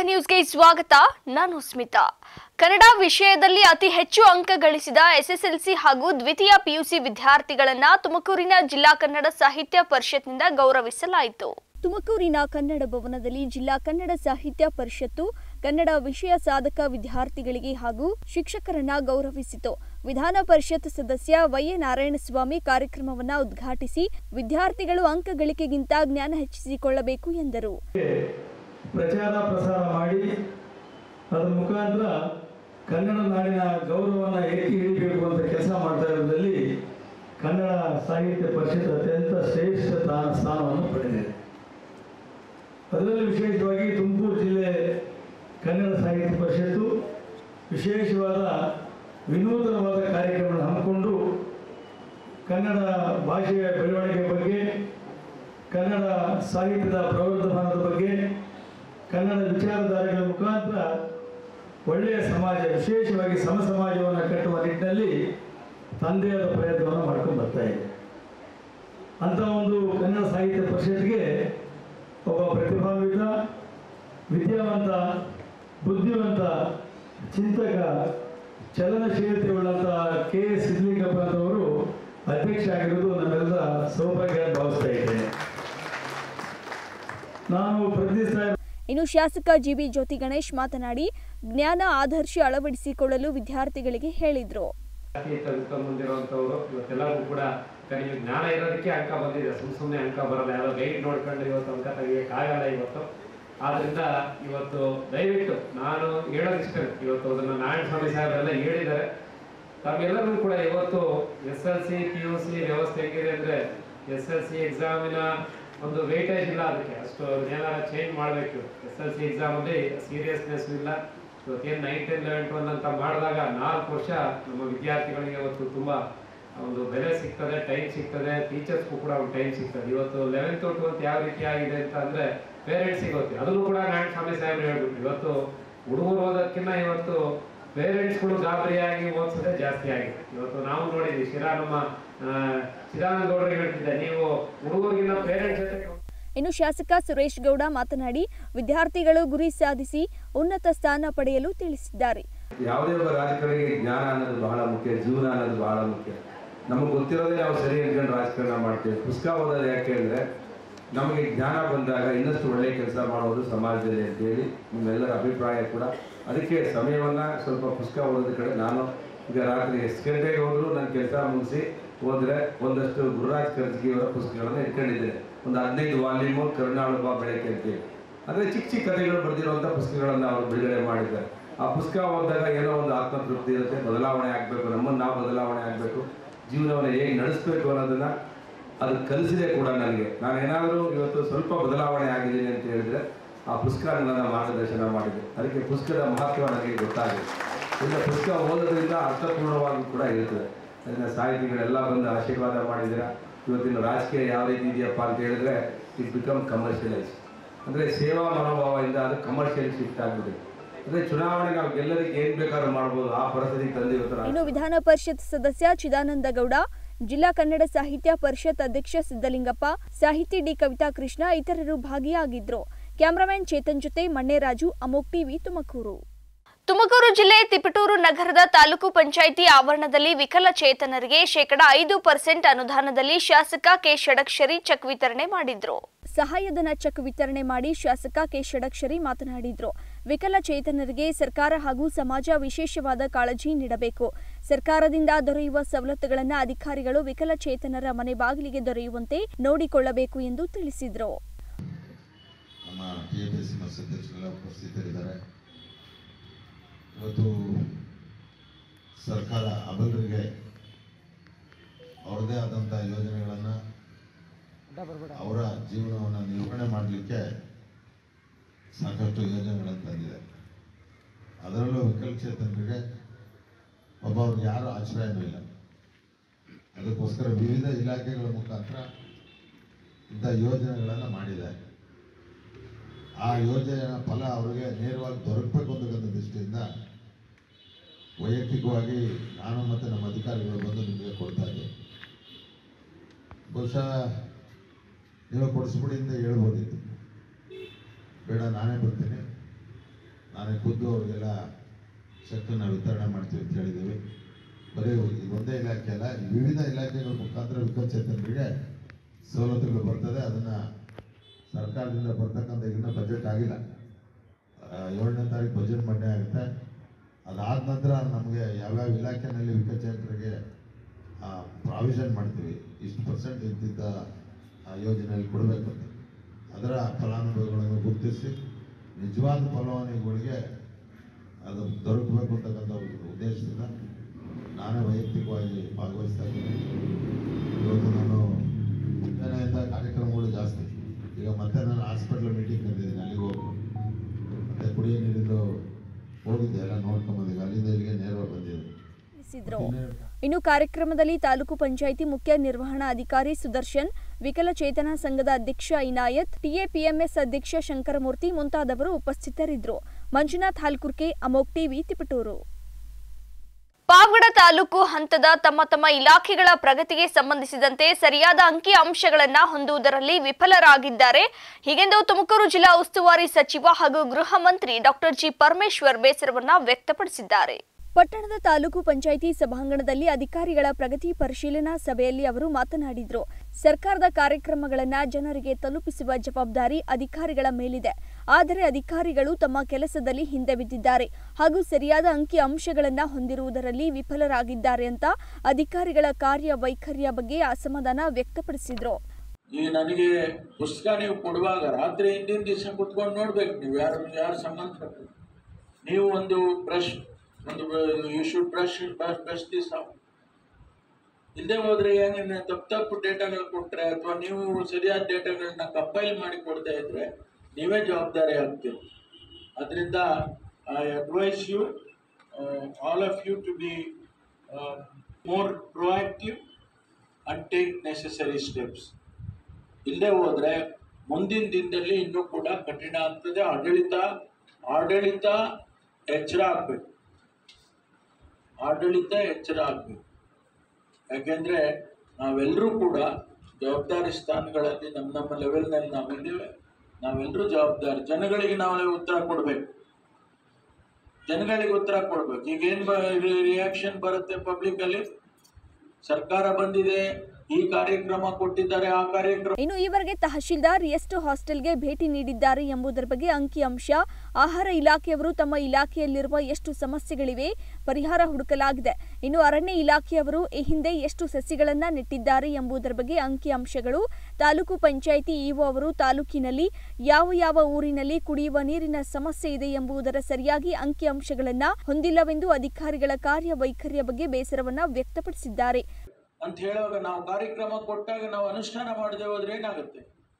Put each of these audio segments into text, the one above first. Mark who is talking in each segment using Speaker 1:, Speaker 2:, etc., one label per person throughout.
Speaker 1: ನ್ಯೂಸ್ಗೆ ಸ್ವಾಗತ ನಾನು ಸ್ಮಿತಾ ಕನ್ನಡ ವಿಷಯದಲ್ಲಿ ಅತಿ ಹೆಚ್ಚು ಅಂಕ ಗಳಿಸಿದ ಎಸ್ಎಸ್ಎಲ್ಸಿ ಹಾಗೂ ದ್ವಿತೀಯ ಪಿಯುಸಿ ವಿದ್ಯಾರ್ಥಿಗಳನ್ನ ತುಮಕೂರಿನ ಜಿಲ್ಲಾ ಕನ್ನಡ ಸಾಹಿತ್ಯ ಪರಿಷತ್ನಿಂದ ಗೌರವಿಸಲಾಯಿತು ತುಮಕೂರಿನ ಕನ್ನಡ ಭವನದಲ್ಲಿ ಜಿಲ್ಲಾ ಕನ್ನಡ ಸಾಹಿತ್ಯ ಪರಿಷತ್ತು ಕನ್ನಡ ವಿಷಯ ಸಾಧಕ ವಿದ್ಯಾರ್ಥಿಗಳಿಗೆ ಹಾಗೂ ಶಿಕ್ಷಕರನ್ನ ಗೌರವಿಸಿತು ವಿಧಾನ ಪರಿಷತ್ ಸದಸ್ಯ ವೈಎ ನಾರಾಯಣಸ್ವಾಮಿ ಕಾರ್ಯಕ್ರಮವನ್ನ ಉದ್ಘಾಟಿಸಿ ವಿದ್ಯಾರ್ಥಿಗಳು ಅಂಕ ಗಳಿಕೆಗಿಂತ ಜ್ಞಾನ ಹೆಚ್ಚಿಸಿಕೊಳ್ಳಬೇಕು ಎಂದರು
Speaker 2: ಪ್ರಚಾರ ಪ್ರಸಾರ ಮಾಡಿ ಅದರ ಮುಖಾಂತರ ಕನ್ನಡ ನಾಡಿನ ಗೌರವವನ್ನು ಎತ್ತಿ ಹಿಡಿಬೇಕು ಅಂತ ಕೆಲಸ ಮಾಡ್ತಾ ಇರೋದ್ರಲ್ಲಿ ಕನ್ನಡ ಸಾಹಿತ್ಯ ಪರಿಷತ್ ಅತ್ಯಂತ ಶ್ರೇಷ್ಠ ಸ್ಥಾನ ಸ್ಥಾನವನ್ನು ಪಡೆದಿದೆ ಅದರಲ್ಲಿ ವಿಶೇಷವಾಗಿ ತುಮಕೂರು ಜಿಲ್ಲೆ ಕನ್ನಡ ಸಾಹಿತ್ಯ ಪರಿಷತ್ತು ವಿಶೇಷವಾದ ವಿನೂತನವಾದ ಕಾರ್ಯಕ್ರಮವನ್ನು ಹಮ್ಮಿಕೊಂಡು ಕನ್ನಡ ಭಾಷೆಯ ಬೆಳವಣಿಗೆ ಬಗ್ಗೆ ಕನ್ನಡ ಸಾಹಿತ್ಯದ ಪ್ರವರ್ಧಮಾನದ ಬಗ್ಗೆ ಕನ್ನಡ ವಿಚಾರಧಾರೆಗಳ ಮುಖಾಂತರ ಒಳ್ಳೆಯ ಸಮಾಜ ವಿಶೇಷವಾಗಿ ಸಮ ಸಮಾಜವನ್ನು ಕಟ್ಟುವ ನಿಟ್ಟಿನಲ್ಲಿ ತಂದೆಯಾದ ಪ್ರಯತ್ನವನ್ನು ಮಾಡ್ಕೊಂಡು ಬರ್ತಾ ಇದೆ ಅಂಥ ಒಂದು ಕನ್ನಡ ಸಾಹಿತ್ಯ ಪರಿಷತ್ಗೆ ಒಬ್ಬ ಪ್ರತಿಭಾನ್ವಿತ ವಿದ್ಯಾವಂತ ಬುದ್ಧಿವಂತ ಚಿಂತಕ ಚಲನಶೀಲತೆ ಉಳ್ಳಂಥ ಕೆ ಎಸ್ ಸಿದ್ಲಿಂಗಪ್ಪನವರು ಅಧ್ಯಕ್ಷ ಆಗಿರುವುದು ನಮ್ಮೆಲ್ಲ ಸೌಭಾಗ್ಯ ಅಂತ ಭಾವಿಸ್ತಾ ಇದ್ದೇನೆ ನಾನು ಪ್ರತಿನಿಧಿಸ್ತಾ ಇರೋ
Speaker 1: ಇನ್ನು ಶಾಸಕ ಜಿಬಿ ಜ್ಯೋತಿ ಗಣೇಶ್ ಮಾತನಾಡಿ ಜ್ಞಾನ ಆದರ್ಶ ಅಳವಡಿಸಿಕೊಳ್ಳಲು ವಿದ್ಯಾರ್ಥಿಗಳಿಗೆ ಹೇಳಿದ್ರು
Speaker 3: ಜಾತಿ ತೆಗೆದುಕೊಂಡು ಮುಂದಿರುವಂಥವ್ರು ಇವತ್ತೆಲ್ಲರಿಗೂ ಕೂಡ ಕಡಿಮೆ ಜ್ಞಾನ ಇರೋದಕ್ಕೆ ಅಂಕ ಬಂದಿದೆ ಸುಮ್ ಸುಮ್ಮನೆ ಅಂಕ ಬರಲ್ಲ ಯಾರೋ ಗೈಡ್ ನೋಡ್ಕೊಂಡು ಇವತ್ತು ಅಂಕ ತೆಗಿಯೋಕ್ಕಾಗಲ್ಲ ಇವತ್ತು ಆದ್ರಿಂದ ಇವತ್ತು ದಯವಿಟ್ಟು ನಾನು ಹೇಳೋದಿಷ್ಟೇ ಇವತ್ತು ಅದನ್ನ ನಾರಾಯಣ ಸ್ವಾಮಿ ಸಾಹೇಬರೆಲ್ಲ ಹೇಳಿದ್ದಾರೆ ತಮ್ಮೆಲ್ಲರಿಗೂ ಕೂಡ ಇವತ್ತು S L C P U C ವ್ಯವಸ್ಥೆ ಹೆಂಗಿದೆ ಅಂದ್ರೆ ಎಸ್ ಎಲ್ ಸಿ ಎಕ್ಸಾಮಿನ ಒಂದು ವೇಟೇಜ್ ಇಲ್ಲ ಅದಕ್ಕೆ ಅಷ್ಟು ಏನಾರ ಚೇಂಜ್ ಮಾಡಬೇಕು ಎಸ್ ಎಲ್ ಸಿ ಎಕ್ಸಾಮ್ ಅಲ್ಲಿ ಸೀರಿಯಸ್ನೆಸ್ ಇಲ್ಲ ಇವತ್ತೇನು ನೈನ್ ಟೆನ್ ಲೆವೆನ್ ಟ್ವೆಲ್ ಅಂತ ಮಾಡಿದಾಗ ನಾಲ್ಕು ವರ್ಷ ನಮ್ಮ ವಿದ್ಯಾರ್ಥಿಗಳಿಗೆ ಇವತ್ತು ತುಂಬಾ ಒಂದು ಬೆಲೆ ಸಿಗ್ತದೆ ಟೈಮ್ ಸಿಗ್ತದೆ ಟೀಚರ್ಸ್ಗೂ ಕೂಡ ಒಂದು ಟೈಮ್ ಸಿಗ್ತದೆ ಇವತ್ತು ಲೆವೆಂತ್ ಟ್ವೆಲ್ತ್ ಯಾವ ರೀತಿ ಆಗಿದೆ ಅಂತ ಅಂದ್ರೆ ಪೇರೆಂಟ್ಸಿಗೆ ಗೊತ್ತಿದೆ ಅದನ್ನು ಕೂಡ ನಾರಾಯಣ ಸ್ವಾಮಿ ಸಾಹೇಬ್ರು ಹೇಳ್ಬಿಟ್ಟು ಇವತ್ತು ಹುಡುಗರು ಓದೋದಕ್ಕಿಂತ ಇವತ್ತು ಪೇರೆಂಟ್ಸ್ಗಳು ಗಾಬರಿಯಾಗಿ ಓದಿಸೋದೇ ಜಾಸ್ತಿ ಆಗಿದೆ ಇವತ್ತು ನಾವು ನೋಡಿದ್ವಿ ಶಿರಾ ನಮ್ಮ ಆ, ಚಿದಾನಂದ ಗೌಡರಿಗೆ ಹೇಳ್ತಿದ್ದೆ ನೀವು ಹುಡುಗರಿಗಿನ್ನ ಪೇರೆಂಟ್ಸ್ ಜೊತೆ
Speaker 1: ಇನ್ನು ಶಾಸಕ ಸುರೇಶ್ ಗೌಡ ಮಾತನಾಡಿ ವಿದ್ಯಾರ್ಥಿಗಳು ಗುರಿ ಸಾಧಿಸಿ ಉನ್ನತ ಸ್ಥಾನ ಪಡೆಯಲು ತಿಳಿಸಿದ್ದಾರೆ
Speaker 4: ಯಾವುದೇ ಒಬ್ಬ ರಾಜಕಾರಣಿಗೆ ಜ್ಞಾನ ಅನ್ನೋದು ಬಹಳ ಮುಖ್ಯ ಜೀವನ ಅನ್ನೋದು ಬಹಳ ಮುಖ್ಯ ನಮಗೆ ಗೊತ್ತಿರೋದೇ ನಾವು ಸರಿ ಹೇಳ್ಕೊಂಡು ರಾಜಕಾರಣ ಮಾಡ್ತೇವೆ ಪುಸ್ತಕ ಓದೋದು ಯಾಕೆ ಅಂದರೆ ನಮಗೆ ಜ್ಞಾನ ಬಂದಾಗ ಇನ್ನಷ್ಟು ಒಳ್ಳೆಯ ಕೆಲಸ ಮಾಡೋದು ಸಮಾಜದಲ್ಲಿ ಅಂತೇಳಿ ನಿಮ್ಮೆಲ್ಲರ ಅಭಿಪ್ರಾಯ ಕೂಡ ಅದಕ್ಕೆ ಸಮಯವನ್ನು ಸ್ವಲ್ಪ ಪುಸ್ತಕ ಓದೋದ ಕಡೆ ನಾನು ಈಗ ರಾತ್ರಿ ಎಷ್ಟು ಗಂಟೆಗೆ ಹೋದರೂ ನನ್ನ ಕೆಲಸ ಮುಗಿಸಿ ಹೋದರೆ ಒಂದಷ್ಟು ಗುರುರಾಜ್ ಕರ್ಜಿಯವರ ಪುಸ್ತಕಗಳನ್ನು ಇಟ್ಕೊಂಡಿದ್ದೇನೆ ಒಂದು ಹದಿನೈದು ವಾಲ್ಯೂಮು ಕರುಣಾಳು ಬಾ ಬೆಳಕೆ ಅಂತೇಳಿ ಅಂದರೆ ಚಿಕ್ಕ ಚಿಕ್ಕ ಕಥೆಗಳು ಬರೆದಿರುವಂಥ ಪುಸ್ತಕಗಳನ್ನು ಅವರು ಬಿಡುಗಡೆ ಮಾಡಿದ್ದಾರೆ ಆ ಪುಸ್ತಕ ಓದಿದಾಗ ಏನೋ ಒಂದು ಆತ್ಮತೃಪ್ತಿ ಇರುತ್ತೆ ಬದಲಾವಣೆ ಆಗಬೇಕು ನಮ್ಮನ್ನು ನಾವು ಬದಲಾವಣೆ ಆಗಬೇಕು ಜೀವನವನ್ನು ಹೇಗೆ ನಡೆಸಬೇಕು ಅನ್ನೋದನ್ನು ಅದು ಕಲಿಸಿದೆ ಕೂಡ ನನಗೆ ನಾನು ಏನಾದರೂ ಇವತ್ತು ಸ್ವಲ್ಪ ಬದಲಾವಣೆ ಆಗಿದ್ದೀನಿ ಅಂತ ಹೇಳಿದ್ರೆ ಆ ಪುಸ್ತಕ ನನ್ನ ಮಾರ್ಗದರ್ಶನ ಮಾಡಿದೆ ಅದಕ್ಕೆ ಪುಸ್ತಕದ ಮಹತ್ವ ನನಗೆ ಗೊತ್ತಾಗಿದೆ ಇಲ್ಲ ಪುಸ್ತಕ ಓದೋದ್ರಿಂದ ಅರ್ಥಪೂರ್ಣವಾಗಿ ಕೂಡ ಇರ್ತದೆ ಅದನ್ನ ಸಾಹಿತಿಗಳೆಲ್ಲ ಬಂದು ಆಶೀರ್ವಾದ ಮಾಡಿದ್ದೀರಾ ಇವತ್ತಿನ ರಾಜಕೀಯ ಯಾವ ರೀತಿ ಇದೆಯಪ್ಪ ಅಂತ ಹೇಳಿದ್ರೆ ಇಟ್ ಬಿಕಮ್ ಕಮರ್ಷಿಯಲೈಸ್ ಅಂದರೆ ಸೇವಾ ಮನೋಭಾವದಿಂದ ಅದು ಕಮರ್ಷಿಯಲ್ ಶಿಫ್ಟ್ ಆಗ್ಬಿಟ್ಟಿದೆ ಅಂದರೆ ಚುನಾವಣೆ ನಾವು ಗೆಲ್ಲೋದಕ್ಕೆ ಏನು ಬೇಕಾದ್ರೂ ಮಾಡ್ಬೋದು ಆ ಪರಿಸ್ಥಿತಿಗೆ ತಂದು ಇವತ್ತು ರಾಜ-
Speaker 1: ಇನ್ನು ವಿಧಾನ ಪರಿಷತ್ ಸದಸ್ಯ ಚಿದಾನಂದ ಗೌಡ ಜಿಲ್ಲಾ ಕನ್ನಡ ಸಾಹಿತ್ಯ ಪರಿಷತ್ ಅಧ್ಯಕ್ಷ ಸಿದ್ದಲಿಂಗಪ್ಪ ಸಾಹಿತಿ ಡಿ ಕವಿತಾ ಕೃಷ್ಣ ಇತರರು ಭಾಗಿಯಾಗಿದ್ರು ಕ್ಯಾಮರಾಮನ್ ಚೇತನ್ ಜೊತೆ ಮಣ್ಣೇರಾಜು ಅಮೋಕ್ ಟಿವಿ ತುಮಕೂರು ತುಮಕೂರು ಜಿಲ್ಲೆ ತಿಪಟೂರು ನಗರದ ತಾಲೂಕು ಪಂಚಾಯಿತಿ ಆವರಣದಲ್ಲಿ ವಿಕಲಚೇತನರಿಗೆ ಶೇಕಡ ಐದು ಪರ್ಸೆಂಟ್ ಅನುದಾನದಲ್ಲಿ ಶಾಸಕ ಕೆ ಷಡಕ್ಷರಿ ಚೆಕ್ ವಿತರಣೆ ಮಾಡಿದ್ರು ಸಹಾಯಧನ ಚೆಕ್ ವಿತರಣೆ ಮಾಡಿ ಶಾಸಕ ಕೆ ಷಡಕ್ಷರಿ ಮಾತನಾಡಿದ್ರು ವಿಕಲಚೇತನರಿಗೆ ಸರ್ಕಾರ ಹಾಗೂ ಸಮಾಜ ವಿಶೇಷವಾದ ಕಾಳಜಿ ನೀಡಬೇಕು ಸರ್ಕಾರದಿಂದ ದೊರೆಯುವ ಸವಲತ್ತುಗಳನ್ನು ಅಧಿಕಾರಿಗಳು ವಿಕಲಚೇತನರ ಮನೆ ಬಾಗಿಲಿಗೆ ದೊರೆಯುವಂತೆ ನೋಡಿಕೊಳ್ಳಬೇಕು ಎಂದು ತಿಳಿಸಿದ್ರು
Speaker 5: ನಮ್ಮ ಟಿ ಎಫ್ ಎಸ್ ಅಧ್ಯಕ್ಷರೆಲ್ಲ ಉಪಸ್ಥಿತರಿದ್ದಾರೆ ಇವತ್ತು ಸರ್ಕಾರ ಅಬಲರಿಗೆ ಅವ್ರದ್ದೇ ಆದಂಥ ಯೋಜನೆಗಳನ್ನು ಅವರ ಜೀವನವನ್ನು ನಿರ್ವಹಣೆ ಮಾಡಲಿಕ್ಕೆ ಸಾಕಷ್ಟು ಯೋಜನೆಗಳನ್ನು ತಂದಿದೆ ಅದರಲ್ಲೂ ವಿಕಲಚೇತನರಿಗೆ ಒಬ್ಬವ್ರಿಗೆ ಯಾರು ಆಶ್ರಯನೂ ಇಲ್ಲ ಅದಕ್ಕೋಸ್ಕರ ವಿವಿಧ ಇಲಾಖೆಗಳ ಮುಖಾಂತರ ಇಂಥ ಯೋಜನೆಗಳನ್ನು ಮಾಡಿದೆ ಆ ಯೋಜನೆಯ ಫಲ ಅವರಿಗೆ ನೇರವಾಗಿ ದೊರಕಬೇಕು ಅಂತಕ್ಕಂಥ ದೃಷ್ಟಿಯಿಂದ ವೈಯಕ್ತಿಕವಾಗಿ ನಾನು ಮತ್ತು ನಮ್ಮ ಅಧಿಕಾರಿಗಳು ಬಂದು ನಿಮಗೆ ಕೊಡ್ತಾ ಇದ್ದೇವೆ ಬಹುಶಃ ನೀವು ಕೊಡಿಸ್ಬಿಡಿ ಅಂತ ಹೇಳ್ಬೋದಿತ್ತು ಬೇಡ ನಾನೇ ಬರ್ತೀನಿ ನಾನೇ ಖುದ್ದು ಅವ್ರಿಗೆಲ್ಲ ಚೆಕ್ಕನ್ನು ವಿತರಣೆ ಮಾಡ್ತೀವಿ ಅಂತ ಹೇಳಿದ್ದೀವಿ ಬರೀ ಇದೊಂದೇ ಇಲಾಖೆ ಅಲ್ಲ ಈ ವಿವಿಧ ಇಲಾಖೆಗಳ ಮುಖಾಂತರ ವಿಕಲಚೇತನರಿಗೆ ಸವಲತ್ತುಗಳು ಬರ್ತದೆ ಅದನ್ನು ಸರ್ಕಾರದಿಂದ ಬರ್ತಕ್ಕಂಥ ಇನ್ನೂ ಬಜೆಟ್ ಆಗಿಲ್ಲ ಆ, ಏಳನೇ ತಾರೀಕು ಬಜೆಟ್ ಮಂಡನೆ ಆಗುತ್ತೆ ಅದಾದ ನಂತರ ನಮಗೆ ಯಾವ್ಯಾವ ಇಲಾಖೆನಲ್ಲಿ ವಿಕಲಚೇತನರಿಗೆ ಪ್ರಾವಿಷನ್ ಮಾಡ್ತೀವಿ ಇಷ್ಟು ಪರ್ಸೆಂಟ್ ಇಂತಿದ್ದ ಆ, ಯೋಜನೆಯಲ್ಲಿ ಕೊಡಬೇಕು ಅಂತ ಅದರ ಫಲಾನುಭವಿಗಳನ್ನು ಗುರುತಿಸಿ ನಿಜವಾದ ಫಲಾನುಭವಿಗಳಿಗೆ ಅದು ದೊರಕಬೇಕು ಅಂತಕ್ಕಂಥ ಒಂದು ಉದ್ದೇಶದಿಂದ ನಾನೇ ವೈಯಕ್ತಿಕವಾಗಿ ಭಾಗವಹಿಸ್ತಾ ಇದ್ದೀನಿ ಇವತ್ತು ನಾನು ಮುಂಜಾನೆಯಿಂದ ಕಾರ್ಯಕ್ರಮಗಳು ಜಾಸ್ತಿ ಈಗ ಮತ್ತೆ ನಾನು ಹಾಸ್ಪಿಟ್ಲ್ ಮೀಟಿಂಗ್ ಕರೆದಿದ್ದೀನಿ ಅಲ್ಲಿಗೆ ಹೋಗ್ಬೇಕು ಮತ್ತೆ ಕುಡಿಯೋ ನೀರಿಂದು ಹೋಗಿದ್ದೆ ಎಲ್ಲ ನೋಡ್ಕೊಂಬಂದಿಗೆ ಅಲ್ಲಿಂದ ಇಲ್ಲಿಗೆ ನೇರವಾಗಿ ಬಂದಿದ್ದೆ
Speaker 1: ತಿಳಿಸಿದ್ರು ಇನ್ನು ಕಾರ್ಯಕ್ರಮದಲ್ಲಿ ತಾಲೂಕು ಪಂಚಾಯಿತಿ ಮುಖ್ಯ ನಿರ್ವಹಣಾ ಅಧಿಕಾರಿ ಸುದರ್ಶನ್ ವಿಕಲಚೇತನ ಸಂಘದ ಅಧ್ಯಕ್ಷ ಇನಾಯತ್ ಟಿಎಪಿಎಂಎಸ್ ಅಧ್ಯಕ್ಷ ಶಂಕರಮೂರ್ತಿ ಮುಂತಾದವರು ಉಪಸ್ಥಿತರಿದ್ದರು ಮಂಜುನಾಥ್ ಹಾಲ್ಕುರ್ಕೆ ಅಮೋಕ್ ಟಿವಿ ತಿಪಟೂರು ಪಾವಗಡ ತಾಲೂಕು ಹಂತದ ತಮ್ಮ ತಮ್ಮ ಇಲಾಖೆಗಳ ಪ್ರಗತಿಗೆ ಸಂಬಂಧಿಸಿದಂತೆ ಸರಿಯಾದ ಅಂಕಿ ಅಂಶಗಳನ್ನ ಹೊಂದುವುದರಲ್ಲಿ ವಿಫಲರಾಗಿದ್ದಾರೆ ಹೀಗೆಂದು ತುಮಕೂರು ಜಿಲ್ಲಾ ಉಸ್ತುವಾರಿ ಸಚಿವ ಹಾಗೂ ಗೃಹ ಮಂತ್ರಿ ಡಾಕ್ಟರ್ ಜಿ ಪರಮೇಶ್ವರ್ ಬೇಸರವನ್ನ ವ್ಯಕ್ತಪಡಿಸಿದ್ದಾರೆ ಪಟ್ಟಣದ ತಾಲೂಕು ಪಂಚಾಯಿತಿ ಸಭಾಂಗಣದಲ್ಲಿ ಅಧಿಕಾರಿಗಳ ಪ್ರಗತಿ ಪರಿಶೀಲನಾ ಸಭೆಯಲ್ಲಿ ಅವರು ಮಾತನಾಡಿದರು ಸರ್ಕಾರದ ಕಾರ್ಯಕ್ರಮಗಳನ್ನು ಜನರಿಗೆ ತಲುಪಿಸುವ ಜವಾಬ್ದಾರಿ ಅಧಿಕಾರಿಗಳ ಮೇಲಿದೆ ಆದರೆ ಅಧಿಕಾರಿಗಳು ತಮ್ಮ ಕೆಲಸದಲ್ಲಿ ಹಿಂದೆ ಬಿದ್ದಿದ್ದಾರೆ ಹಾಗೂ ಸರಿಯಾದ ಅಂಕಿ ಅಂಶಗಳನ್ನು ಹೊಂದಿರುವುದರಲ್ಲಿ ವಿಫಲರಾಗಿದ್ದಾರೆ ಅಂತ ಅಧಿಕಾರಿಗಳ ಕಾರ್ಯ ವೈಖರಿಯ ಬಗ್ಗೆ ಅಸಮಾಧಾನ ವ್ಯಕ್ತಪಡಿಸಿದರು
Speaker 6: ಈಗ ನನಗೆ ಪುಸ್ತಕ ನೀವು ಕೊಡುವಾಗ ರಾತ್ರಿ ಹಿಂದಿನ ದಿವಸ ಕುತ್ಕೊಂಡು ನೋಡ್ಬೇಕು ನೀವು ಯಾರು ಯಾರು ಸಂಬಂಧಪಟ್ಟರು ನೀವು ಒಂದು ಬ್ರಷ್ ಒಂದು you should brush brush this ಇಲ್ಲದೆ ಹೋದ್ರೆ ಏನೇನು ತಪ್ಪು ತಪ್ಪು ಡೇಟಾಗಳು ಕೊಟ್ಟರೆ ಅಥವಾ ನೀವು ಸರಿಯಾದ ಡೇಟಾಗಳನ್ನ ಕಂಪೈಲ್ ಮಾಡಿ ಕೊಡ್ತಾ ಇದ್ರೆ ನೀವೇ ಜವಾಬ್ದಾರಿ ಆಗ್ತೀರಿ ಅದರಿಂದ I advise you all of you to be more proactive and take necessary steps ಇಲ್ಲದೆ ಹೋದ್ರೆ ಮುಂದಿನ ದಿನದಲ್ಲಿ ಇನ್ನೂ ಕೂಡ ಕಠಿಣ ಆಗ್ತದೆ ಆಡಳಿತ ಆಡಳಿತ ಎಚ್ಚರ ಆಗಬೇಕು ಆಡಳಿತ ಎಚ್ಚರ ಆಗಬೇಕು ಯಾಕೆಂದ್ರೆ ನಾವೆಲ್ಲರೂ ಕೂಡ ಜವಾಬ್ದಾರಿ ಸ್ಥಾನಗಳಲ್ಲಿ ನಮ್ಮ ನಮ್ಮ ಲೆವೆಲ್ನಲ್ಲಿ ನಾವಿದ್ದೇವೆ ನಾವೆಲ್ಲರೂ ಜವಾಬ್ದಾರಿ ಜನಗಳಿಗೆ ನಾವು ಉತ್ತರ ಕೊಡಬೇಕು ಜನಗಳಿಗೆ ಉತ್ತರ ಕೊಡ್ಬೇಕು ಈಗ ಏನು ರಿಯಾಕ್ಷನ್ ಬರುತ್ತೆ ಪಬ್ಲಿಕಲ್ಲಿ ಸರ್ಕಾರ ಬಂದಿದೆ ಈ ಕಾರ್ಯಕ್ರಮ ಕೊಟ್ಟಿದ್ದಾರೆ ಆ ಕಾರ್ಯಕ್ರಮ
Speaker 1: ಇನ್ನು ಈವರೆಗೆ ತಹಶೀಲ್ದಾರ್ ಎಷ್ಟು ಹಾಸ್ಟೆಲ್ಗೆ ಭೇಟಿ ನೀಡಿದ್ದಾರೆ ಎಂಬುದರ ಬಗ್ಗೆ ಅಂಕಿಅಂಶ ಆಹಾರ ಇಲಾಖೆಯವರು ತಮ್ಮ ಇಲಾಖೆಯಲ್ಲಿರುವ ಎಷ್ಟು ಸಮಸ್ಯೆಗಳಿವೆ ಪರಿಹಾರ ಹುಡುಕಲಾಗಿದೆ ಇನ್ನು ಅರಣ್ಯ ಇಲಾಖೆಯವರು ಈ ಹಿಂದೆ ಎಷ್ಟು ಸಸಿಗಳನ್ನ ನೆಟ್ಟಿದ್ದಾರೆ ಎಂಬುದರ ಬಗ್ಗೆ ಅಂಕಿಅಂಶಗಳು ತಾಲೂಕು ಪಂಚಾಯಿತಿ ಇಒ ಅವರು ತಾಲೂಕಿನಲ್ಲಿ ಯಾವ ಯಾವ ಊರಿನಲ್ಲಿ ಕುಡಿಯುವ ನೀರಿನ ಸಮಸ್ಯೆ ಇದೆ ಎಂಬುದರ ಸರಿಯಾಗಿ ಅಂಕಿಅಂಶಗಳನ್ನ ಹೊಂದಿಲ್ಲವೆಂದು ಅಧಿಕಾರಿಗಳ ಕಾರ್ಯವೈಖರಿಯ ಬಗ್ಗೆ ಬೇಸರವನ್ನ ವ್ಯಕ್ತಪಡಿಸಿದ್ದಾರೆ
Speaker 6: ಅಂತ ಹೇಳುವಾಗ ನಾವು ಕಾರ್ಯಕ್ರಮ ಕೊಟ್ಟಾಗ ನಾವು ಅನುಷ್ಠಾನ ಮಾಡದೆ ಹೋದ್ರೆ ಏನಾಗುತ್ತೆ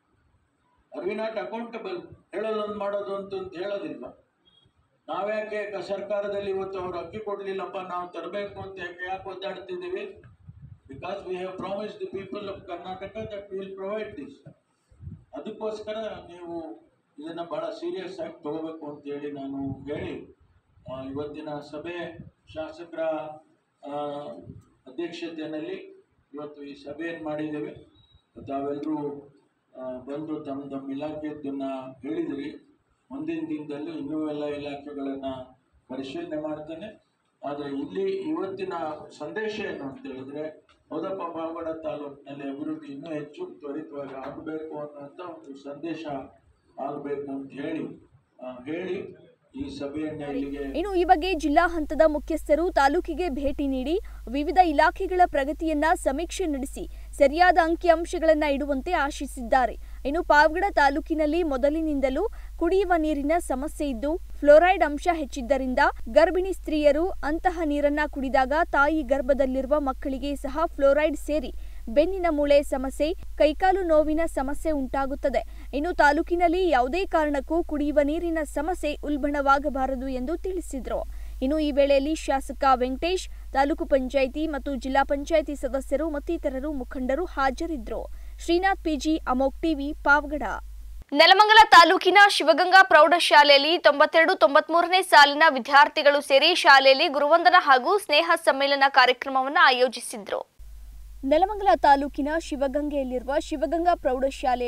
Speaker 6: ಆರ್ ವಿ ನಾಟ್ ಅಕೌಂಟಬಲ್ ಹೇಳೋದೊಂದು ಮಾಡೋದು ಅಂತ ಅಂತ ಹೇಳೋದಿಲ್ವಾ ನಾವ್ಯಾಕೆ ಕ- ಸರ್ಕಾರದಲ್ಲಿ ಇವತ್ತು ಅವ್ರು ಅಕ್ಕಿ ಕೊಡ್ಲಿಲ್ಲಪ್ಪ ನಾವು ತರಬೇಕು ಅಂತ ಯಾಕೆ ಯಾಕೆ ಒದ್ದಾಡ್ತಿದ್ದೀವಿ because we have promise the people of Karnataka that will provide this ಅದಕ್ಕೋಸ್ಕರ ನೀವು ಇದನ್ನ ಬಹಳ ಸೀರಿಯಸ್ ಆಗಿ ತಗೋಬೇಕು ಅಂತ ಹೇಳಿ ನಾನು ಹೇಳಿ ಆ, ಇವತ್ತಿನ ಸಭೆ ಶಾಸಕರ ಆ, ಅಧ್ಯಕ್ಷತೆಯಲ್ಲಿ ಇವತ್ತು ಈ ಸಭೆಯನ್ನು ಮಾಡಿದ್ದೇವೆ ತಾವೆಲ್ಲರೂ ಆ, ಬಂದು ತಮ್ಮ ತಮ್ಮ ಇಲಾಖೆಯದ್ದನ್ನು ಹೇಳಿದ್ರಿ ಮುಂದಿನ ದಿನದಲ್ಲಿ ಇನ್ನೂ ಎಲ್ಲ ಇಲಾಖೆಗಳನ್ನು ಪರಿಶೀಲನೆ ಮಾಡ್ತೇನೆ ಆದರೆ ಇಲ್ಲಿ ಇವತ್ತಿನ ಸಂದೇಶ ಏನು ಅಂತ ಹೇಳಿದ್ರೆ ಹೌದಪ್ಪ ಪಾವಗಡ ತಾಲೂಕಿನಲ್ಲಿ ಅಭಿವೃದ್ಧಿ ಇನ್ನೂ ಹೆಚ್ಚು ತ್ವರಿತವಾಗಿ ಆಗಬೇಕು ಅನ್ನೋಂಥ ಒಂದು ಸಂದೇಶ ಆಗಬೇಕು ಅಂತ ಹೇಳಿ ಆ, ಹೇಳಿ ಈ ಸಭೆಯನ್ನು ಇಲ್ಲಿಗೆ
Speaker 1: ಇನ್ನು ಈ ಬಗ್ಗೆ ಜಿಲ್ಲಾ ಹಂತದ ಮುಖ್ಯಸ್ಥರು ತಾಲೂಕಿಗೆ ಭೇಟಿ ನೀಡಿ ವಿವಿಧ ಇಲಾಖೆಗಳ ಪ್ರಗತಿಯನ್ನ ಸಮೀಕ್ಷೆ ನಡೆಸಿ ಸರಿಯಾದ ಅಂಕಿಅಂಶಗಳನ್ನ ಇಡುವಂತೆ ಆಶಿಸಿದ್ದಾರೆ ಇನ್ನು ಪಾವಗಡ ತಾಲೂಕಿನಲ್ಲಿ ಮೊದಲಿನಿಂದಲೂ ಕುಡಿಯುವ ನೀರಿನ ಸಮಸ್ಯೆ ಇದ್ದು ಫ್ಲೋರೈಡ್ ಅಂಶ ಹೆಚ್ಚಿದ್ದರಿಂದ ಗರ್ಭಿಣಿ ಸ್ತ್ರೀಯರು ಅಂತಹ ನೀರನ್ನ ಕುಡಿದಾಗ ತಾಯಿ ಗರ್ಭದಲ್ಲಿರುವ ಮಕ್ಕಳಿಗೆ ಸಹ ಫ್ಲೋರೈಡ್ ಸೇರಿ ಬೆನ್ನಿನ ಮೂಳೆ ಸಮಸ್ಯೆ ಕೈಕಾಲು ನೋವಿನ ಸಮಸ್ಯೆ ಉಂಟಾಗುತ್ತದೆ ಇನ್ನು ತಾಲೂಕಿನಲ್ಲಿ ಯಾವುದೇ ಕಾರಣಕ್ಕೂ ಕುಡಿಯುವ ನೀರಿನ ಸಮಸ್ಯೆ ಉಲ್ಬಣವಾಗಬಾರದು ಎಂದು ತಿಳಿಸಿದರು ಇನ್ನು ಈ ವೇಳೆಯಲ್ಲಿ ಶಾಸಕ ವೆಂಕಟೇಶ್ ತಾಲೂಕು ಪಂಚಾಯಿತಿ ಮತ್ತು ಜಿಲ್ಲಾ ಪಂಚಾಯಿತಿ ಸದಸ್ಯರು ಮತ್ತಿತರರು ಮುಖಂಡರು ಹಾಜರಿದ್ದರು ಶ್ರೀನಾಥ್ ಪಿಜಿ ಅಮೋಕ್ ಟಿವಿ ಪಾವಗಡ ನೆಲಮಂಗಲ ತಾಲೂಕಿನ ಶಿವಗಂಗಾ ಪ್ರೌಢಶಾಲೆಯಲ್ಲಿ ತೊಂಬತ್ತೆರಡು ತೊಂಬತ್ಮೂರನೇ ಸಾಲಿನ ವಿದ್ಯಾರ್ಥಿಗಳು ಸೇರಿ ಶಾಲೆಯಲ್ಲಿ ಗುರುವಂದನ ಹಾಗೂ ಸ್ನೇಹ ಸಮ್ಮೇಳನ ಕಾರ್ಯಕ್ರಮವನ್ನು ಆಯೋಜಿಸಿದ್ರು ನೆಲಮಂಗಲ ತಾಲೂಕಿನ ಶಿವಗಂಗೆಯಲ್ಲಿರುವ ಶಿವಗಂಗಾ ಪ್ರೌಢಶಾಲೆಯಲ್ಲಿ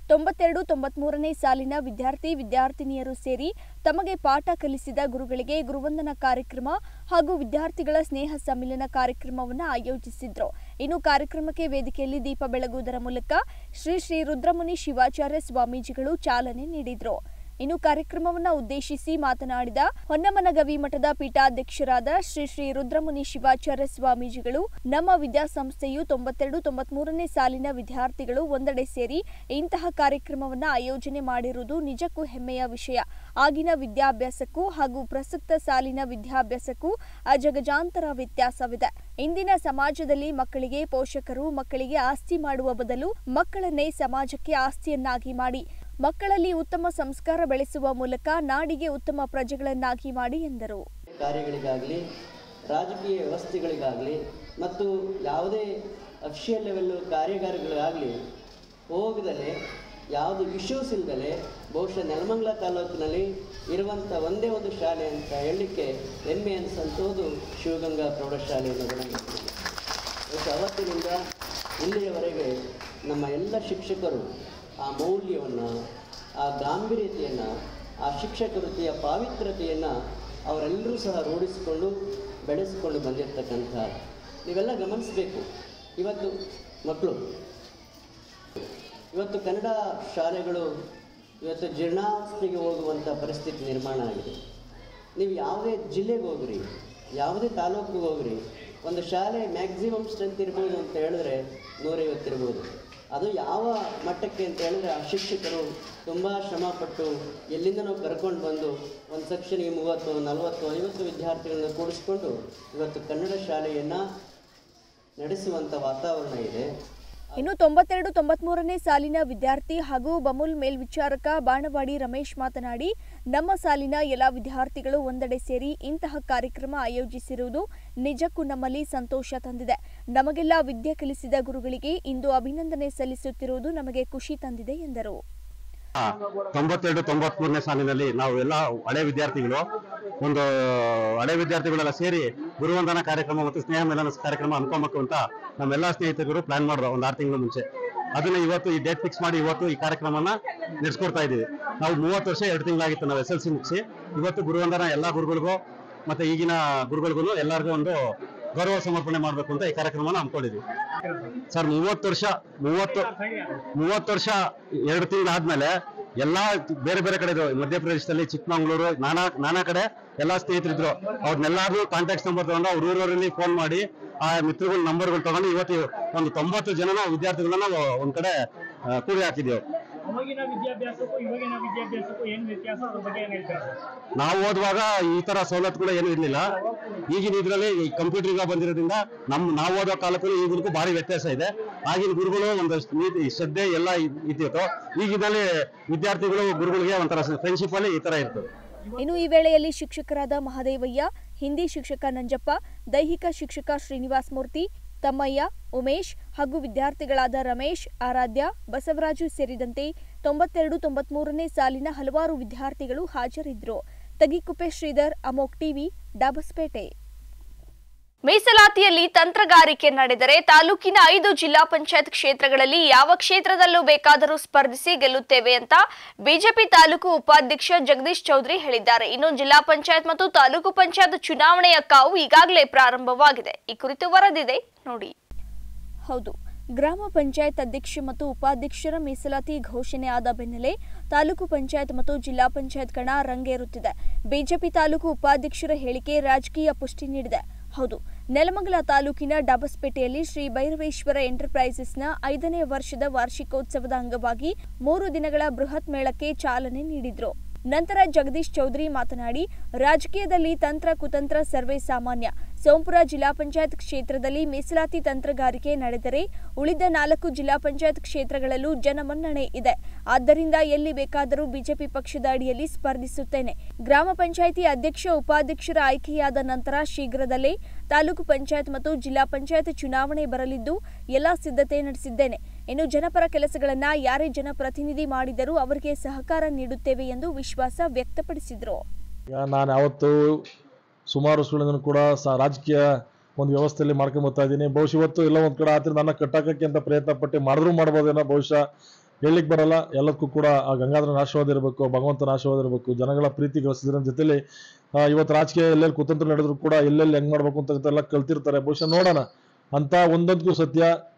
Speaker 1: ತೊಂಬತ್ತೆರಡು ತೊಂಬತ್ಮೂರನೇ ಸಾಲಿನ ವಿದ್ಯಾರ್ಥಿ ವಿದ್ಯಾರ್ಥಿನಿಯರು ಸೇರಿ ತಮಗೆ ಪಾಠ ಕಲಿಸಿದ ಗುರುಗಳಿಗೆ ಗುರುವಂದನಾ ಕಾರ್ಯಕ್ರಮ ಹಾಗೂ ವಿದ್ಯಾರ್ಥಿಗಳ ಸ್ನೇಹ ಸಮ್ಮಿಲನ ಕಾರ್ಯಕ್ರಮವನ್ನು ಆಯೋಜಿಸಿದ್ರು ಇನ್ನು ಕಾರ್ಯಕ್ರಮಕ್ಕೆ ವೇದಿಕೆಯಲ್ಲಿ ದೀಪ ಬೆಳಗುವುದರ ಮೂಲಕ ಶ್ರೀ ಶ್ರೀ ರುದ್ರಮುನಿ ಶಿವಾಚಾರ್ಯ ಸ್ವಾಮೀಜಿಗಳು ಚಾಲನೆ ನೀಡಿದ್ರು ಇನ್ನು ಕಾರ್ಯಕ್ರಮವನ್ನು ಉದ್ದೇಶಿಸಿ ಮಾತನಾಡಿದ ಹೊನ್ನಮನಗವಿ ಮಠದ ಪೀಠಾಧ್ಯಕ್ಷರಾದ ಶ್ರೀ ಶ್ರೀ ರುದ್ರಮುನಿ ಶಿವಾಚಾರ್ಯ ಸ್ವಾಮೀಜಿಗಳು ನಮ್ಮ ವಿದ್ಯಾಸಂಸ್ಥೆಯು ತೊಂಬತ್ತೆರಡು ತೊಂಬತ್ಮೂರನೇ ಸಾಲಿನ ವಿದ್ಯಾರ್ಥಿಗಳು ಒಂದೆಡೆ ಸೇರಿ ಇಂತಹ ಕಾರ್ಯಕ್ರಮವನ್ನು ಆಯೋಜನೆ ಮಾಡಿರುವುದು ನಿಜಕ್ಕೂ ಹೆಮ್ಮೆಯ ವಿಷಯ ಆಗಿನ ವಿದ್ಯಾಭ್ಯಾಸಕ್ಕೂ ಹಾಗೂ ಪ್ರಸಕ್ತ ಸಾಲಿನ ವಿದ್ಯಾಭ್ಯಾಸಕ್ಕೂ ಅಜಗಜಾಂತರ ವ್ಯತ್ಯಾಸವಿದೆ ಇಂದಿನ ಸಮಾಜದಲ್ಲಿ ಮಕ್ಕಳಿಗೆ ಪೋಷಕರು ಮಕ್ಕಳಿಗೆ ಆಸ್ತಿ ಮಾಡುವ ಬದಲು ಮಕ್ಕಳನ್ನೇ ಸಮಾಜಕ್ಕೆ ಆಸ್ತಿಯನ್ನಾಗಿ ಮಾಡಿ ಮಕ್ಕಳಲ್ಲಿ ಉತ್ತಮ ಸಂಸ್ಕಾರ ಬೆಳೆಸುವ ಮೂಲಕ ನಾಡಿಗೆ ಉತ್ತಮ ಪ್ರಜೆಗಳನ್ನಾಗಿ ಮಾಡಿ ಎಂದರು
Speaker 7: ಕಾರ್ಯಗಳಿಗಾಗಲಿ ರಾಜಕೀಯ ವ್ಯವಸ್ಥೆಗಳಿಗಾಗಲಿ ಮತ್ತು ಯಾವುದೇ ಅಫಿಷಿಯಲ್ ಲೆವೆಲ್ಲು ಕಾರ್ಯಗಾರಗಳಿಗಾಗಲಿ ಹೋಗದಲೇ ಯಾವುದು ಇಶ್ಯೂಸ್ ಇಲ್ಲದಲೆ ಬಹುಶಃ ನೆಲಮಂಗಲ ತಾಲೂಕಿನಲ್ಲಿ ಇರುವಂಥ ಒಂದೇ ಒಂದು ಶಾಲೆ ಅಂತ ಹೇಳಲಿಕ್ಕೆ ಹೆಮ್ಮೆ ಅನಿಸಂಥದ್ದು ಶಿವಗಂಗಾ ಪ್ರೌಢಶಾಲೆ ಅನ್ನೋದನ್ನು ಗೊತ್ತಿದೆ. ಬಹುಶಃ ಅವತ್ತಿನಿಂದ ಇಲ್ಲಿಯವರೆಗೆ ನಮ್ಮ ಎಲ್ಲ ಶಿಕ್ಷಕರು ಆ ಮೌಲ್ಯವನ್ನು ಆ ಗಾಂಭೀರ್ಯತೆಯನ್ನು ಆ ಶಿಕ್ಷಕ ವೃತ್ತಿಯ ಪಾವಿತ್ರತೆಯನ್ನು ಅವರೆಲ್ಲರೂ ಸಹ ರೂಢಿಸಿಕೊಂಡು ಬೆಳೆಸಿಕೊಂಡು ಬಂದಿರತಕ್ಕಂಥ ನೀವೆಲ್ಲ ಗಮನಿಸಬೇಕು ಇವತ್ತು ಮಕ್ಕಳು ಇವತ್ತು ಕನ್ನಡ ಶಾಲೆಗಳು ಇವತ್ತು ಜೀರ್ಣಾವಸ್ಥೆಗೆ ಹೋಗುವಂಥ ಪರಿಸ್ಥಿತಿ ನಿರ್ಮಾಣ ಆಗಿದೆ ನೀವು ಯಾವುದೇ ಜಿಲ್ಲೆಗೆ ಹೋಗ್ರಿ ಯಾವುದೇ ತಾಲೂಕಿಗೆ ಹೋಗ್ರಿ ಒಂದು ಶಾಲೆ ಮ್ಯಾಕ್ಸಿಮಮ್ ಸ್ಟ್ರೆಂತ್ ಇರ್ಬೋದು ಅಂತ ಹೇಳಿದ್ರೆ ನೂರೈವತ್ತು ಇರ್ಬೋದು ಅದು ಯಾವ ಮಟ್ಟಕ್ಕೆ ಅಂತ ಹೇಳಿದ್ರೆ ಆ ಶಿಕ್ಷಕರು ತುಂಬ ಶ್ರಮಪಟ್ಟು ಎಲ್ಲಿಂದನೋ ಕರ್ಕೊಂಡು ಬಂದು ಒಂದು ಸೆಕ್ಷನ್ಗೆ ಮೂವತ್ತು ನಲವತ್ತು ಐವತ್ತು ವಿದ್ಯಾರ್ಥಿಗಳನ್ನ ಕೂಡಿಸ್ಕೊಂಡು ಇವತ್ತು ಕನ್ನಡ ಶಾಲೆಯನ್ನು ನಡೆಸುವಂಥ ವಾತಾವರಣ ಇದೆ
Speaker 1: ಇನ್ನು ತೊಂಬತ್ತೆರಡು ತೊಂಬತ್ಮೂರನೇ ಸಾಲಿನ ವಿದ್ಯಾರ್ಥಿ ಹಾಗೂ ಬಮುಲ್ ಮೇಲ್ವಿಚಾರಕ ಬಾಣವಾಡಿ ರಮೇಶ್ ಮಾತನಾಡಿ ನಮ್ಮ ಸಾಲಿನ ಎಲ್ಲ ವಿದ್ಯಾರ್ಥಿಗಳು ಒಂದೆಡೆ ಸೇರಿ ಇಂತಹ ಕಾರ್ಯಕ್ರಮ ಆಯೋಜಿಸಿರುವುದು ನಿಜಕ್ಕೂ ನಮ್ಮಲ್ಲಿ ಸಂತೋಷ ತಂದಿದೆ ನಮಗೆಲ್ಲ ವಿದ್ಯೆ ಕಲಿಸಿದ ಗುರುಗಳಿಗೆ ಇಂದು ಅಭಿನಂದನೆ ಸಲ್ಲಿಸುತ್ತಿರುವುದು ನಮಗೆ ಖುಷಿ ತಂದಿದೆ ಎಂದರು
Speaker 8: ತೊಂಬತ್ತೆರಡು ತೊಂಬತ್ಮೂರನೇ ಸಾಲಿನಲ್ಲಿ ನಾವು ಎಲ್ಲ ಹಳೆ ವಿದ್ಯಾರ್ಥಿಗಳು ಒಂದು ಹಳೆ ವಿದ್ಯಾರ್ಥಿಗಳೆಲ್ಲ ಸೇರಿ ಗುರುವಂದನಾ ಕಾರ್ಯಕ್ರಮ ಮತ್ತು ಸ್ನೇಹ ಮಿಲನ ಕಾರ್ಯಕ್ರಮ ಅನ್ಕೊಬೇಕು ಅಂತ ನಮ್ಮೆಲ್ಲ ಸ್ನೇಹಿತರು ಪ್ಲಾನ್ ಮಾಡಿದ್ರು ಒಂದು ಆರು ತಿಂಗಳ ಮುಂಚೆ ಅದನ್ನ ಇವತ್ತು ಈ ಡೇಟ್ ಫಿಕ್ಸ್ ಮಾಡಿ ಇವತ್ತು ಈ ಕಾರ್ಯಕ್ರಮನ ನಡೆಸ್ಕೊಡ್ತಾ ಇದ್ದೀವಿ ನಾವು ಮೂವತ್ತು ವರ್ಷ ಎರಡು ತಿಂಗಳಾಗಿತ್ತು ನಾವು ಎಸ್ ಎಲ್ ಸಿ ಮುಗಿಸಿ ಇವತ್ತು ಗುರುವಂದನ ಎಲ್ಲ ಗುರುಗಳಿಗೂ ಮತ್ತೆ ಈಗಿನ ಗುರುಗಳಿಗೂ ಎಲ್ಲರಿಗೂ ಒಂದು ಗೌರವ ಸಮರ್ಪಣೆ ಮಾಡಬೇಕು ಅಂತ ಈ ಕಾರ್ಯಕ್ರಮನ ಹಮ್ಮಿಕೊಂಡಿದ್ವಿ ಸರ್ ಮೂವತ್ತು ವರ್ಷ ಮೂವತ್ತು ಮೂವತ್ತು ವರ್ಷ ಎರಡು ತಿಂಗಳಾದ್ಮೇಲೆ ಎಲ್ಲಾ ಬೇರೆ ಬೇರೆ ಕಡೆ ಇದ್ರು ಮಧ್ಯಪ್ರದೇಶದಲ್ಲಿ ಚಿಕ್ಕಮಂಗ್ಳೂರು ನಾನಾ ನಾನಾ ಕಡೆ ಎಲ್ಲಾ ಸ್ನೇಹಿತರಿದ್ರು ಅವ್ರನ್ನೆಲ್ಲಾರು ಕಾಂಟ್ಯಾಕ್ಟ್ ನಂಬರ್ ತಗೊಂಡು ಅವ್ರ ಊರವರಲ್ಲಿ ಫೋನ್ ಮಾಡಿ ಆ ಮಿತ್ರಗಳ ನಂಬರ್ಗಳು ತಗೊಂಡು ಇವತ್ತು ಒಂದು ತೊಂಬತ್ತು ಜನನ ವಿದ್ಯಾರ್ಥಿಗಳನ್ನ ನಾವು ಒಂದ್ ಕಡೆ ಆ, ಕೂಡಿ ಹಾಕಿದ್ದೇವೆ
Speaker 9: ಅವಾಗಿನ ವಿದ್ಯಾಭ್ಯಾಸಕ್ಕೂ ಇವಾಗಿನ ವಿದ್ಯಾಭ್ಯಾಸಕ್ಕೂ ಏನ್ ವ್ಯತ್ಯಾಸ ಅದ್ರ ಬಗ್ಗೆ ಏನ್ ಹೇಳ್ತಾರೆ
Speaker 8: ನಾವು ಓದುವಾಗ ಈ ತರ ಸವಲತ್ತುಗಳು ಏನು ಇರ್ಲಿಲ್ಲ ಈಗಿನ ಇದ್ರಲ್ಲಿ ಕಂಪ್ಯೂಟರ್ ಈಗ ಬಂದಿರೋದ್ರಿಂದ ನಮ್ ನಾವು ಓದೋ ಕಾಲಕ್ಕೂ ಈಗಿನಕ್ಕೂ ಭಾರಿ ವ್ಯತ್ಯಾಸ ಇದೆ ಆಗಿನ ಗುರುಗಳು ಒಂದಷ್ಟು ನೀತಿ ಶ್ರದ್ಧೆ ಎಲ್ಲ ಇದ್- ಇದ್ದಿತ್ತು ಈಗಿನಲ್ಲಿ ವಿದ್ಯಾರ್ಥಿಗಳು ಗುರುಗಳಿಗೆ ಒಂಥರ ಫ್ರೆಂಡ್ಶಿಪ್ ಅಲ್ಲಿ ಈ ತರ ಇರ್ತದೆ
Speaker 1: ಇನ್ನು ಈ ವೇಳೆಯಲ್ಲಿ ಶಿಕ್ಷಕರಾದ ಮಹದೇವಯ್ಯ ಹಿಂದಿ ಶಿಕ್ಷಕ ನಂಜಪ್ಪ ದೈಹಿಕ ಶಿಕ್ಷಕ ಶ್ರೀನಿವಾಸ್ ಮೂರ್ತಿ ತಮ್ಮಯ್ಯ ಉಮೇಶ್ ಹಾಗೂ ವಿದ್ಯಾರ್ಥಿಗಳಾದ ರಮೇಶ್ ಆರಾಧ್ಯ ಬಸವರಾಜು ಸೇರಿದಂತೆ ತೊಂಬತ್ತೆರಡು ತೊಂಬತ್ಮೂರನೇ ಸಾಲಿನ ಹಲವಾರು ವಿದ್ಯಾರ್ಥಿಗಳು ಹಾಜರಿದ್ದರು ತಗಿಕುಪ್ಪೆ ಶ್ರೀಧರ್ ಅಮೋಕ್ ಟಿವಿ ಡಾಬಸ್ಪೇಟೆ ಮೀಸಲಾತಿಯಲ್ಲಿ ತಂತ್ರಗಾರಿಕೆ ನಡೆದರೆ ತಾಲೂಕಿನ ಐದು ಜಿಲ್ಲಾ ಪಂಚಾಯತ್ ಕ್ಷೇತ್ರಗಳಲ್ಲಿ ಯಾವ ಕ್ಷೇತ್ರದಲ್ಲೂ ಬೇಕಾದರೂ ಸ್ಪರ್ಧಿಸಿ ಗೆಲ್ಲುತ್ತೇವೆ ಅಂತ ಬಿಜೆಪಿ ತಾಲೂಕು ಉಪಾಧ್ಯಕ್ಷ ಜಗದೀಶ್ ಚೌಧರಿ ಹೇಳಿದ್ದಾರೆ ಇನ್ನು ಜಿಲ್ಲಾ ಪಂಚಾಯತ್ ಮತ್ತು ತಾಲೂಕು ಪಂಚಾಯತ್ ಚುನಾವಣೆಯ ಕಾವು ಈಗಾಗಲೇ ಪ್ರಾರಂಭವಾಗಿದೆ ಈ ಕುರಿತು ವರದಿದೆ ನೋಡಿ ಹೌದು ಗ್ರಾಮ ಪಂಚಾಯತ್ ಅಧ್ಯಕ್ಷ ಮತ್ತು ಉಪಾಧ್ಯಕ್ಷರ ಮೀಸಲಾತಿ ಘೋಷಣೆ ಆದ ಬೆನ್ನಲ್ಲೇ ತಾಲೂಕು ಪಂಚಾಯತ್ ಮತ್ತು ಜಿಲ್ಲಾ ಪಂಚಾಯತ್ ಕಣ ರಂಗೇರುತ್ತಿದೆ ಬಿಜೆಪಿ ತಾಲೂಕು ಉಪಾಧ್ಯಕ್ಷರ ಹೇಳಿಕೆ ರಾಜಕೀಯ ಪುಷ್ಟಿ ನೀಡಿದೆ ಹೌದು ನೆಲಮಂಗಲ ತಾಲೂಕಿನ ಡಬಸ್ಪೇಟೆಯಲ್ಲಿ ಶ್ರೀ ಭೈರವೇಶ್ವರ ಎಂಟರ್ಪ್ರೈಸಸ್ನ ಐದನೇ ವರ್ಷದ ವಾರ್ಷಿಕೋತ್ಸವದ ಅಂಗವಾಗಿ ಮೂರು ದಿನಗಳ ಬೃಹತ್ ಮೇಳಕ್ಕೆ ಚಾಲನೆ ನೀಡಿದ್ರು ನಂತರ ಜಗದೀಶ್ ಚೌಧರಿ ಮಾತನಾಡಿ ರಾಜಕೀಯದಲ್ಲಿ ತಂತ್ರ ಕುತಂತ್ರ ಸರ್ವೇ ಸಾಮಾನ್ಯ ಸೋಂಪುರ ಜಿಲ್ಲಾ ಪಂಚಾಯತ್ ಕ್ಷೇತ್ರದಲ್ಲಿ ಮೀಸಲಾತಿ ತಂತ್ರಗಾರಿಕೆ ನಡೆದರೆ ಉಳಿದ ನಾಲ್ಕು ಜಿಲ್ಲಾ ಪಂಚಾಯತ್ ಕ್ಷೇತ್ರಗಳಲ್ಲೂ ಜನಮನ್ನಣೆ ಇದೆ ಆದ್ದರಿಂದ ಎಲ್ಲಿ ಬೇಕಾದರೂ ಬಿಜೆಪಿ ಪಕ್ಷದ ಅಡಿಯಲ್ಲಿ ಸ್ಪರ್ಧಿಸುತ್ತೇನೆ ಗ್ರಾಮ ಪಂಚಾಯಿತಿ ಅಧ್ಯಕ್ಷ ಉಪಾಧ್ಯಕ್ಷರ ಆಯ್ಕೆಯಾದ ನಂತರ ಶೀಘ್ರದಲ್ಲೇ ತಾಲೂಕು ಪಂಚಾಯತ್ ಮತ್ತು ಜಿಲ್ಲಾ ಪಂಚಾಯತ್ ಚುನಾವಣೆ ಬರಲಿದ್ದು ಎಲ್ಲ ಸಿದ್ಧತೆ ನಡೆಸಿದ್ದೇನೆ ಇನ್ನು ಜನಪರ ಕೆಲಸಗಳನ್ನ ಯಾರೇ ಜನಪ್ರತಿನಿಧಿ ಮಾಡಿದರೂ ಅವರಿಗೆ ಸಹಕಾರ ನೀಡುತ್ತೇವೆ ಎಂದು ವಿಶ್ವಾಸ ವ್ಯಕ್ತಪಡಿಸಿದರು
Speaker 10: ಈಗ ನಾನು ಯಾವತ್ತು ಸುಮಾರು ಸುಳ್ಳಿಂದನೂ ಕೂಡ ಸ ರಾಜಕೀಯ ಒಂದು ವ್ಯವಸ್ಥೆಯಲ್ಲಿ ಮಾಡ್ಕೊಂಡ್ ಬರ್ತಾ ಇದ್ದೀನಿ ಬಹುಶಃ ಇವತ್ತು ಎಲ್ಲ ಒಂದು ಕಡೆ ಆದ್ರೆ ನನ್ನ ಕಟ್ಟಾಕಕ್ಕೆ ಅಂತ ಪ್ರಯತ್ನ ಪಟ್ಟು ಮಾಡಿದ್ರು ಮಾಡ್ಬೋದೇನೋ ಬಹುಶಃ ಹೇಳಲಿಕ್ಕೆ ಬರಲ್ಲ ಎಲ್ಲದಕ್ಕೂ ಕೂಡ ಆ ಗಂಗಾಧರನ ಆಶೀರ್ವಾದ ಇರಬೇಕು ಭಗವಂತನ ಆಶೀರ್ವಾದ ಇರಬೇಕು ಜನಗಳ ಪ್ರೀತಿ ಗಳಿಸಿದ್ರ ಜೊತೆಲಿ ಆ, ಇವತ್ತು ರಾಜಕೀಯ ಎಲ್ಲೆಲ್ಲಿ ಕುತಂತ್ರ ನಡೆದ್ರು ಕೂಡ ಎಲ್ಲೆಲ್ಲಿ ಹೆಂಗ್ ಮಾಡ್ಬೇಕು ಅಂತ ಎಲ್ಲ ಕಲ್ತಿರ್ತಾರೆ ಬಹುಶಃ ನೋಡೋಣ ಅಂತ ಒಂದೊಂದಕ್ಕೂ ಸತ್ಯ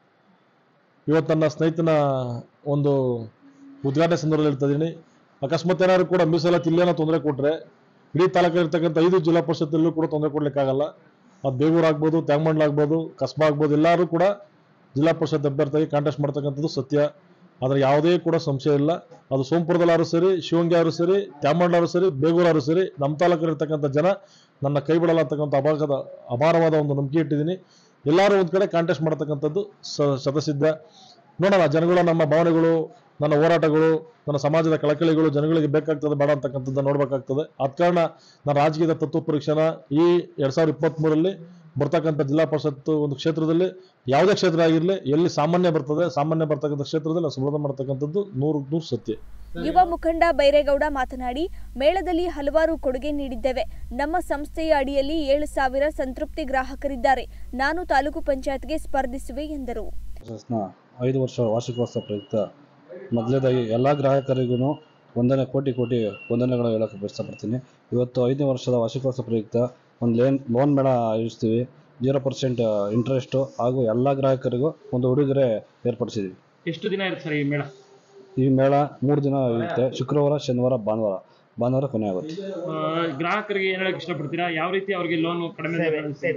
Speaker 10: ಇವತ್ತು ನನ್ನ ಸ್ನೇಹಿತನ ಒಂದು ಉದ್ಘಾಟನೆ ಸಂದರ್ಭದಲ್ಲಿ ಹೇಳ್ತಾ ಇದೀನಿ ಅಕಸ್ಮಾತ್ ಏನಾದ್ರು ಕೂಡ ಮೀಸಲಾತಿ ಇಲ್ಲೇನೋ ತೊಂದರೆ ಕೊಟ್ರೆ ಇಡೀ ತಾಲೂಕಲ್ಲಿರ್ತಕ್ಕಂಥ ಐದು ಜಿಲ್ಲಾ ಪರಿಷತ್ತಲ್ಲೂ ಕೂಡ ತೊಂದರೆ ಕೊಡ್ಲಿಕ್ಕಾಗಲ್ಲ ಅದು ಬೇಗೂರು ಆಗ್ಬೋದು ತ್ಯಾಗಮಂಡ್ಲ ಆಗ್ಬೋದು ಕಸ್ಬಾ ಆಗ್ಬೋದು ಎಲ್ಲರೂ ಕೂಡ ಜಿಲ್ಲಾ ಪರಿಷತ್ ಅಭ್ಯರ್ಥಿಯಾಗಿ ಕಾಂಟೆಸ್ಟ್ ಮಾಡ್ತಕ್ಕಂಥದ್ದು ಸತ್ಯ ಆದ್ರೆ ಯಾವುದೇ ಕೂಡ ಸಂಶಯ ಇಲ್ಲ ಅದು ಸೋಂಪುರದಲ್ಲಾರು ಸರಿ ಶಿವಂಗಿ ಅವರು ಸರಿ ತ್ಯಾಮಂಡ್ಲಾರು ಸರಿ ಬೇಗೂರಾರು ಸರಿ ನಮ್ಮ ತಾಲೂಕಲ್ಲಿರ್ತಕ್ಕಂಥ ಜನ ನನ್ನ ಕೈ ಬಿಡಲ್ಲ ಅಂತಕ್ಕಂಥ ಅಭಾಗದ ಅಪಾರವಾದ ಒಂದು ನಂಬಿಕೆ ಇಟ್ಟಿದ್ದೀನಿ ಎಲ್ಲರೂ ಒಂದ್ ಕಡೆ ಕಾಂಟೆಸ್ಟ್ ಮಾಡ್ತಕ್ಕಂಥದ್ದು ಸ- ಶತಸಿದ್ಧ ನೋಡೋಣ ಜನಗಳ ನಮ್ಮ ಭಾವನೆಗಳು ನನ್ನ ಹೋರಾಟಗಳು ನನ್ನ ಸಮಾಜದ ಕಳಕಳಿಗಳು ಜನಗಳಿಗೆ ಬೇಕಾಗ್ತದೆ ಬೇಡ ಅಂತಕ್ಕಂಥದ್ದು ನೋಡ್ಬೇಕಾಗ್ತದೆ ಆದ ಕಾರಣ ನಾನು ರಾಜಕೀಯದ ತತ್ವ ಪರೀಕ್ಷೆನ ಈ ಎರಡ್ ಸಾವಿರದ ಇಪ್ಪತ್ತ್ ಮೂರಲ್ಲಿ ಬರ್ತಕ್ಕಂಥ ಜಿಲ್ಲಾ ಪರಿಷತ್ ಒಂದು ಕ್ಷೇತ್ರದಲ್ಲಿ ಯಾವುದೇ ಕ್ಷೇತ್ರ ಆಗಿರಲಿ ಎಲ್ಲಿ ಸಾಮಾನ್ಯ ಬರ್ತದೆ ಸಾಮಾನ್ಯ ಬರ್ತಕ್ಕಂಥ ಕ್ಷೇತ್ರದಲ್ಲಿ ನಾವು ಸ್ಪರ್ಧೆ ಮಾಡ್ತಕ್ಕಂಥದ್ದು ನೂರು ನೂರು ಸತ್ಯ
Speaker 1: ಯುವ ಮುಖಂಡ ಬೈರೇಗೌಡ ಮಾತನಾಡಿ ಮೇಳದಲ್ಲಿ ಹಲವಾರು ಕೊಡುಗೆ ನೀಡಿದ್ದೇವೆ ನಮ್ಮ ಸಂಸ್ಥೆಯ ಅಡಿಯಲ್ಲಿ ಏಳು ಸಾವಿರ ಸಂತೃಪ್ತಿ ಗ್ರಾಹಕರಿದ್ದಾರೆ ನಾನು ತಾಲೂಕು ಪಂಚಾಯತ್ಗೆ ಸ್ಪರ್ಧಿಸುವೆ ಎಂದರು
Speaker 11: ನ ಐದು ವರ್ಷ ವಾರ್ಷಿಕೋತ್ಸವ ಪ್ರಯುಕ್ತ ಮೊದಲೇದಾಗಿ ಎಲ್ಲ ಗ್ರಾಹಕರಿಗೂ ಒಂದನೇ ಕೋಟಿ ಕೋಟಿ ವಂದನೆಗಳು ಹೇಳೋಕ್ಕೆ ಇಷ್ಟಪಡ್ತೀನಿ ಇವತ್ತು ಐದನೇ ವರ್ಷದ ವಾರ್ಷಿಕೋತ್ಸವ ಪ್ರಯುಕ್ತ ಒಂದು ಲೇನ್ ಲೋನ್ ಮೇಳ ಆಯೋಜಿಸ್ತೀವಿ ಜೀರೋ ಪರ್ಸೆಂಟ್ ಇಂಟ್ರೆಸ್ಟು ಹಾಗೂ ಎಲ್ಲ ಗ್ರಾಹಕರಿಗೂ ಒಂದು ಉಡುಗೊರೆ ಏರ್ಪಡಿಸಿದ್ದೀವಿ
Speaker 9: ಎಷ್ಟು ದಿನ ಇರುತ್ತೆ ಸರ್ ಈ ಮೇಳ
Speaker 11: ಈ ಮೇಳ ಮೂರು ದಿನ ಇರುತ್ತೆ ಶುಕ್ರವಾರ ಶನಿವಾರ ಭಾನುವಾರ ಭಾನುವಾರ ಕೊನೆ ಆಗುತ್ತೆ
Speaker 9: ಆ, ಗ್ರಾಹಕರಿಗೆ ಏನ್ ಹೇಳಕ್ ಇಷ್ಟಪಡ್ತೀರಾ ಯಾವ ರೀತಿ ಅವ್ರಿಗೆ ಲೋನ್ ಕಡಿಮೆ ದರದಲ್ಲಿ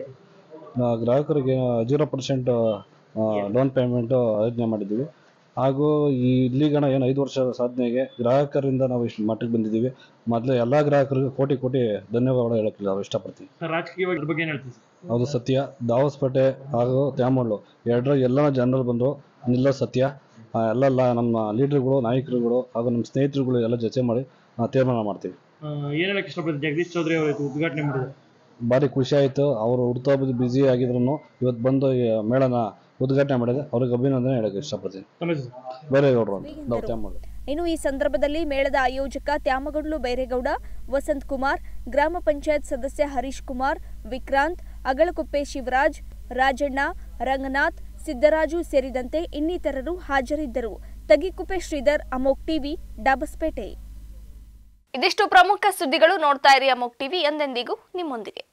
Speaker 11: ಆ, ಗ್ರಾಹಕರಿಗೆ ಜೀರೋ ಪರ್ಸೆಂಟ್ ಲೋನ್ ಪೇಮೆಂಟು ಯೋಜನೆ ಮಾಡಿದ್ದೀವಿ ಹಾಗೂ ಈ ಇಲ್ಲಿಗಣ ಏನು ಐದು ವರ್ಷದ ಸಾಧನೆಗೆ ಗ್ರಾಹಕರಿಂದ ನಾವು ಇಷ್ಟು ಮಟ್ಟಿಗೆ ಬಂದಿದ್ದೀವಿ ಮೊದಲು ಎಲ್ಲ ಗ್ರಾಹಕರಿಗೂ ಕೋಟಿ ಕೋಟಿ ಧನ್ಯವಾದಗಳು ಹೇಳಕ್ಕೆ ನಾವು ಇಷ್ಟಪಡ್ತೀವಿ
Speaker 9: ಸರ್ ರಾಜಕೀಯವಾಗಿ ಇದ್ರ ಬಗ್ಗೆ ಏನ್ ಹೇಳ್ತೀವಿ ಸರ್
Speaker 11: ಅದು ಸತ್ಯ ದಾವಸ್ಪೇಟೆ ಹಾಗೂ ತ್ಯಾಮಳ್ಳು ಎರಡರ ಎಲ್ಲ ಜನರು ಬಂದು ನಿಲ್ಲೋ ಸತ್ಯ ಆ, ಎಲ್ಲ ಲ- ನಮ್ಮ ಲೀಡರ್ಗಳು ನಾಯಕರುಗಳು ಹಾಗೂ ನಮ್ಮ ಸ್ನೇಹಿತರುಗಳು ಎಲ್ಲ ಜೊತೆ ಮಾಡಿ ಆ, ತೀರ್ಮಾನ ಮಾಡ್ತೀವಿ
Speaker 9: ಆ, ಏನ್ ಹೇಳಕ್ ಇಷ್ಟಪಡ್ತೀವಿ ಜಗದೀಶ್ ಚೌಧರಿ ಅವರು ಇವತ್ತು ಉದ್ಘಾಟನೆ ಮಾಡಿದ್ರು
Speaker 11: ಭಾರಿ ಖುಷಿ ಆಯಿತು ಅವರು ಹುಡ್ತಾ ಬ್ಯುಸಿ ಆಗಿದ್ರು ಇವತ್ತು ಬಂದು ಈ ಮೇಳನ ಉದ್ಘಾಟನೆ ಮಾಡಿದೆ ಅವ್ರಿಗೆ ಅಭಿನಂದನೆ ಹೇಳಕ್ಕೆ ಇಷ್ಟಪಡ್ತೀನಿ
Speaker 9: ತಮ್ಮ ಹೆಸರು ಸರ್?
Speaker 11: ಬೇರೆಗೌಡರು ಅಂತ ನಾವು ತ್ಯಾಮಳ್ಳಿ
Speaker 1: ಇನ್ನು ಈ ಸಂದರ್ಭದಲ್ಲಿ ಮೇಳದ ಆಯೋಜಕ ತ್ಯಾಮಗಡ್ಲು ಬೈರೇಗೌಡ ವಸಂತ್ ಕುಮಾರ್ ಗ್ರಾಮ ಪಂಚಾಯತ್ ಸದಸ್ಯ ಹರೀಶ್ ಕುಮಾರ್ ವಿಕ್ರಾಂತ್ ಅಗಳಕುಪ್ಪೆ ಶಿವರಾಜ್ ರಾಜಣ್ಣ ರಂಗನಾಥ್ ಸಿದ್ದರಾಜು ಸೇರಿದಂತೆ ಇನ್ನಿತರರು ಹಾಜರಿದ್ದರು ತಗಿಕುಪ್ಪೆ ಶ್ರೀಧರ್ ಅಮೋಕ್ ಟಿವಿ ಡಾಬಸ್ಪೇಟೆ ಇದಿಷ್ಟು ಪ್ರಮುಖ ಸುದ್ದಿಗಳು ನೋಡ್ತಾ ಇರಿ ಅಮೋಕ್ ಟಿವಿ ಎಂದೆಂದಿಗೂ ನಿಮ್ಮೊಂದಿಗೆ